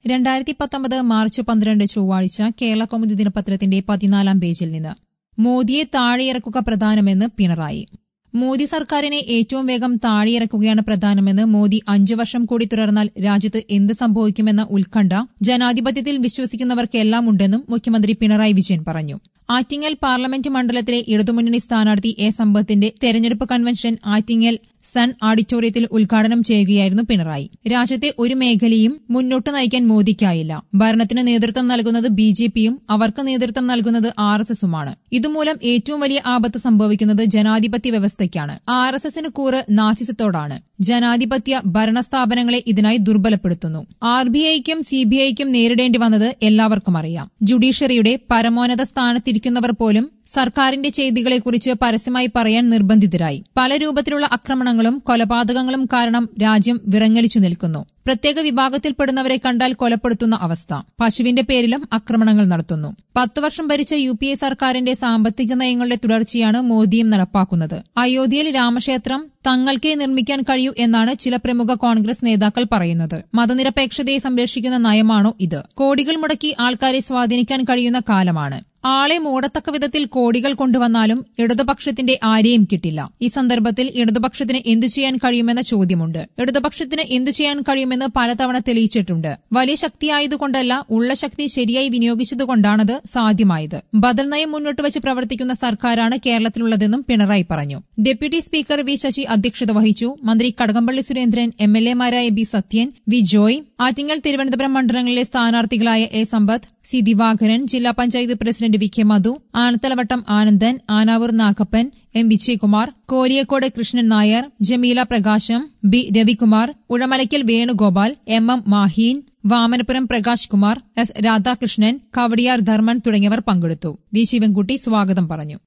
രണ്ടായിരത്തി പത്തൊമ്പത് മാർച്ച് പന്ത്രണ്ട് ചൊവ്വാഴ്ച കേരള കൗമുദി ദിനപത്രത്തിന്റെ പതിനാലാം പേജിൽ നിന്ന് മോദിയെ താഴെയിറക്കുക പ്രധാനമെന്ന് പിണറായി മോദി സർക്കാരിനെ ഏറ്റവും വേഗം താഴെയിറക്കുകയാണ് പ്രധാനമെന്ന് മോദി അഞ്ചു വർഷം കൂടി തുടർന്നാൽ രാജ്യത്ത് എന്ത് സംഭവിക്കുമെന്ന ഉത്കണ്ഠ ജനാധിപത്യത്തിൽ വിശ്വസിക്കുന്നവർക്കെല്ലാം ഉണ്ടെന്നും മുഖ്യമന്ത്രി പിണറായി വിജയൻ പറഞ്ഞു ആറ്റിങ്ങൽ പാർലമെന്റ് മണ്ഡലത്തിലെ ഇടതുമുന്നണി സ്ഥാനാർത്ഥി എ സമ്പത്തിന്റെ തെരഞ്ഞെടുപ്പ് കൺവെൻഷൻ ആറ്റിങ്ങൽ സൺ ഓഡിറ്റോറിയത്തിൽ ഉദ്ഘാടനം ചെയ്യുകയായിരുന്നു പിണറായി രാജ്യത്തെ ഒരു മേഖലയും മുന്നോട്ട് നയിക്കാൻ മോദിക്കായില്ല ഭരണത്തിന് നേതൃത്വം നൽകുന്നത് ബി ജെ പിയും അവർക്ക് നേതൃത്വം നൽകുന്നത് ആർ എസ് എസുമാണ് ഇതുമൂലം ഏറ്റവും വലിയ ആപത്ത് സംഭവിക്കുന്നത് ജനാധിപത്യ വ്യവസ്ഥയ്ക്കാണ് ആർ എസ് എസിന് കൂറ് നാസിസത്തോടാണ് ജനാധിപത്യ ഭരണസ്ഥാപനങ്ങളെ ഇതിനായി ദുർബലപ്പെടുത്തുന്നു ആർ ബി ഐക്കും സി ബി ഐക്കും നേരിടേണ്ടി വന്നത് എല്ലാവർക്കും അറിയാം ജുഡീഷ്യറിയുടെ പരമോന്നത സ്ഥാനത്തിരിക്കുന്നവർ പോലും സർക്കാരിന്റെ ചെയ്തികളെക്കുറിച്ച് പരസ്യമായി പറയാൻ നിർബന്ധിതരായി പല രൂപത്തിലുള്ള ആക്രമണങ്ങളും കൊലപാതകങ്ങളും കാരണം രാജ്യം വിറങ്ങലിച്ചു നിൽക്കുന്നു പ്രത്യേക വിഭാഗത്തിൽപ്പെടുന്നവരെ കണ്ടാൽ കൊലപ്പെടുത്തുന്ന അവസ്ഥ പശുവിന്റെ പേരിലും ആക്രമണങ്ങൾ നടത്തുന്നു പത്തു വർഷം ഭരിച്ച യു പി എ സർക്കാരിന്റെ സാമ്പത്തിക നയങ്ങളുടെ തുടർച്ചയാണ് മോദിയും നടപ്പാക്കുന്നത് അയോധ്യയിൽ രാമക്ഷേത്രം തങ്ങൾക്കേ നിർമ്മിക്കാൻ കഴിയൂ എന്നാണ് ചില പ്രമുഖ കോൺഗ്രസ് നേതാക്കൾ പറയുന്നത് മതനിരപേക്ഷതയെ സംരക്ഷിക്കുന്ന നയമാണോ ഇത് കോടികൾ മുടക്കി ആൾക്കാരെ സ്വാധീനിക്കാൻ കഴിയുന്ന കാലമാണ് ആളെ മൂടത്തക്ക വിധത്തിൽ കോടികൾ കൊണ്ടുവന്നാലും ഇടതുപക്ഷത്തിന്റെ ആരെയും കിട്ടില്ല ഈ സന്ദർഭത്തിൽ ഇടതുപക്ഷത്തിന് എന്തു ചെയ്യാൻ കഴിയുമെന്ന ചോദ്യമുണ്ട് ഇടതുപക്ഷത്തിന് എന്തു ചെയ്യാൻ കഴിയുമെന്ന് പലതവണ തെളിയിച്ചിട്ടുണ്ട് വലിയ ശക്തിയായതുകൊണ്ടല്ല ഉള്ള ശക്തി ശരിയായി വിനിയോഗിച്ചതുകൊണ്ടാണത് സാധ്യമായത് ബദൽ നയം മുന്നോട്ട് വെച്ച് പ്രവർത്തിക്കുന്ന സർക്കാരാണ് കേരളത്തിലുള്ളതെന്നും പിണറായി പറഞ്ഞു ഡെപ്യൂട്ടി സ്പീക്കർ വി ശശി അധ്യക്ഷത വഹിച്ചു മന്ത്രി കടകംപള്ളി സുരേന്ദ്രൻ എം എൽ എമാരായ ബി സത്യൻ വി ജോയ് ആറ്റിങ്ങൽ തിരുവനന്തപുരം മണ്ഡലങ്ങളിലെ സ്ഥാനാർത്ഥികളായ എ സമ്പത്ത് സി ദിവാകരൻ ജില്ലാ panchayat president V K Madhu Anathalavattom Anandan Anavoor Nagappan M Vijayakumar Koliyakode Krishnan Nair Jameela Prakasam B Ravikumar Uzhamalakkal Venugopal M M Maheen Vamanapuram Prakash Kumar S Radhakrishnan Kawdiar Dharman തുടങ്ങിയവർ പങ്കെടുത്തു വി ശിവൻകുട്ടി സ്വാഗതം പറഞ്ഞു